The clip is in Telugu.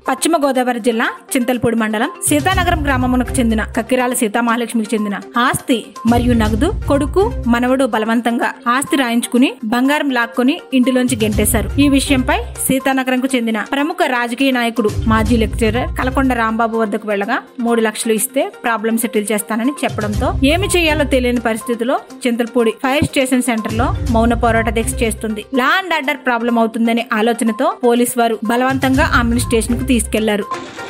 పశ్చిమ గోదావరి జిల్లా చింతలపూడి మండలం సీతానగరం గ్రామమునకు చెందిన కక్కిరాల సీతామహాలక్ష్మికి చెందిన ఆస్తి మరియు నగదు కొడుకు మనవడు బలవంతంగా ఆస్తి రాయించుకుని బంగారం లాక్కొని ఇంటిలోంచి గెంటేశారు ఈ విషయంపై సీతానగరంకు చెందిన ప్రముఖ రాజకీయ నాయకుడు మాజీ లెక్చరర్ కలకొండ రాంబాబు వద్దకు వెళ్ళగా మూడు లక్షలు ఇస్తే ప్రాబ్లం సెటిల్ చేస్తానని చెప్పడంతో ఏమి చేయాలో తెలియని పరిస్థితిలో చింతలపూడి ఫైర్ స్టేషన్ సెంటర్ లో మౌన పోరాట దీక్ష చేస్తుంది లా అండ్ ఆర్డర్ ప్రాబ్లం అవుతుందనే ఆలోచనతో పోలీస్ వారు బలవంతంగా ఆమెను స్టేషన్ కు తీసుకెళ్లారు